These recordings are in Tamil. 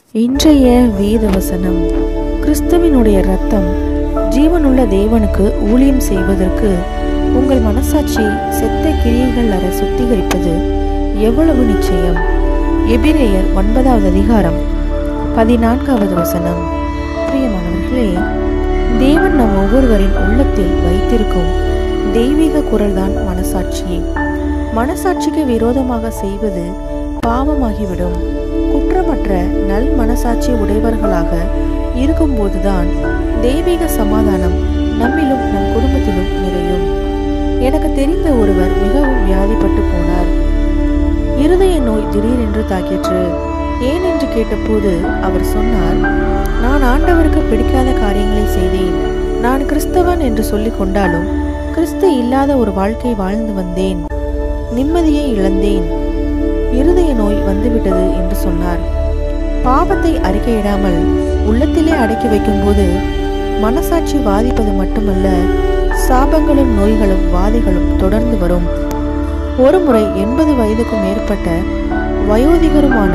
இன்றைய வேத வசனம் கிறிஸ்துவினுடைய இரத்தம் ஜீவனுள்ள தேவனுக்கு ஊழியம் செய்வதற்கு உங்கள் மனசாட்சி செத்த கிரியைகள் அற சுத்திகரிப்பது எவ்வளவு நிச்சயம் எபிரேயர் ஒன்பதாவது அதிகாரம் பதினான்காவது வசனம் பிரியமானவர்களே தேவன் நம் ஒவ்வொருவரின் உள்ளத்தில் வைத்திருக்கும் தெய்வீக குரல்தான் மனசாட்சி மனசாட்சிக்கு விரோதமாக செய்வது பாவமாகிவிடும் குற்றமற்ற நல் மனசாட்சி உடையவர்களாக இருக்கும்போதுதான் தெய்வீக சமாதானம் நம்மிலும் நம் குடும்பத்திலும் நிறையும் எனக்கு தெரிந்த ஒருவர் மிகவும் வியாதிப்பட்டு போனார் இருதய நோய் திடீரென்று தாக்கிற்று ஏன் என்று கேட்டபோது அவர் சொன்னார் நான் ஆண்டவருக்கு பிடிக்காத காரியங்களை செய்தேன் நான் கிறிஸ்தவன் என்று சொல்லிக் கொண்டாலும் கிறிஸ்து இல்லாத ஒரு வாழ்க்கை வாழ்ந்து வந்தேன் நிம்மதியை இழந்தேன் இருதய நோய் வந்துவிட்டது என்று சொன்னார் பாவத்தை அறிக்கையிடாமல் உள்ளத்திலே அடக்கி வைக்கும்போது மனசாட்சி வாதிப்பது மட்டுமல்ல சாபங்களும் நோய்களும் வாதைகளும் தொடர்ந்து வரும் ஒருமுறை எண்பது வயதுக்கும் மேற்பட்ட வயோதிகருமான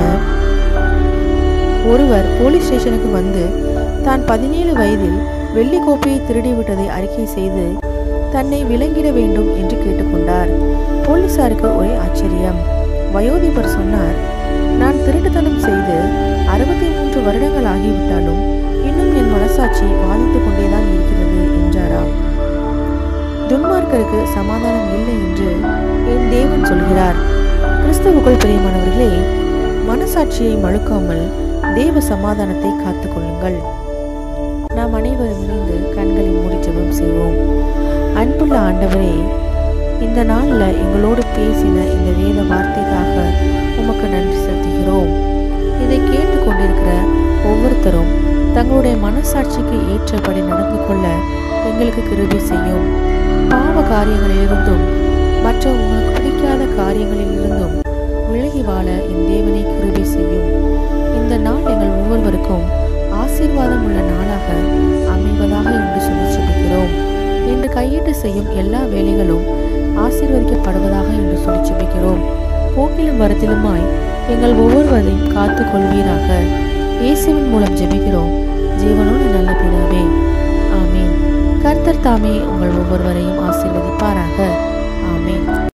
ஒருவர் போலீஸ் ஸ்டேஷனுக்கு வந்து தான் பதினேழு வயதில் வெள்ளி கோப்பையை திருடிவிட்டதை அறிக்கை செய்து தன்னை விலங்கிட வேண்டும் என்று கேட்டுக்கொண்டார் போலீசாருக்கு ஒரே ஆச்சரியம் வயோதிபர் சொன்னார் நான் திருட்டுத்தனம் செய்து அறுபத்தி மூன்று வருடங்கள் ஆகிவிட்டாலும் இன்னும் என் மனசாட்சி வாதித்துக் கொண்டேதான் இருக்கிறது என்றாராம் துன்மார்க்கருக்கு சமாதானம் இல்லை என்று என் தேவன் சொல்கிறார் கிறிஸ்தவுக்குள் பிரியமானவர்களே மனசாட்சியை மழுக்காமல் தேவ சமாதானத்தை காத்துக்கொள்ளுங்கள் நாம் அனைவரும் இணைந்து கண்களை மூடி ஜெபம் செய்வோம் அன்புள்ள ஆண்டவரே இந்த நாளில் எங்களோடு பேசின இந்த வேத வார்த்தைக்காக உமக்கு நன்றி செலுத்துகிறோம் இதை கேட்டுக்கொண்டிருக்கிற ஒவ்வொருத்தரும் தங்களுடைய மனசாட்சிக்கு ஏற்றபடி நடந்து கொள்ள எங்களுக்கு கிருபை செய்யும் பாவ காரியங்களிலிருந்தும் மற்ற உங்களுக்கு பிடிக்காத காரியங்களிலிருந்தும் விலகி வாழ என் தேவனை கிருபை செய்யும் இந்த நாள் எங்கள் ஒவ்வொருவருக்கும் ஆசீர்வாதம் உள்ள நாளாக அமைவதாக என்று சொல்லி சொல்லுகிறோம் இன்று கையிட்டு செய்யும் எல்லா வேலைகளும் ஆசீர்வதிக்கப்படுவதாக என்று சொல்லி ஜெபிக்கிறோம் போக்கிலும் வரத்திலுமாய் எங்கள் ஒவ்வொருவரையும் காத்து கொள்வீராக இயேசுவின் மூலம் ஜெபிக்கிறோம் ஜீவனோடு நல்ல பிதாவே ஆமீன் கர்த்தர் தாமே உங்கள் ஒவ்வொருவரையும் ஆசீர்வதிப்பாராக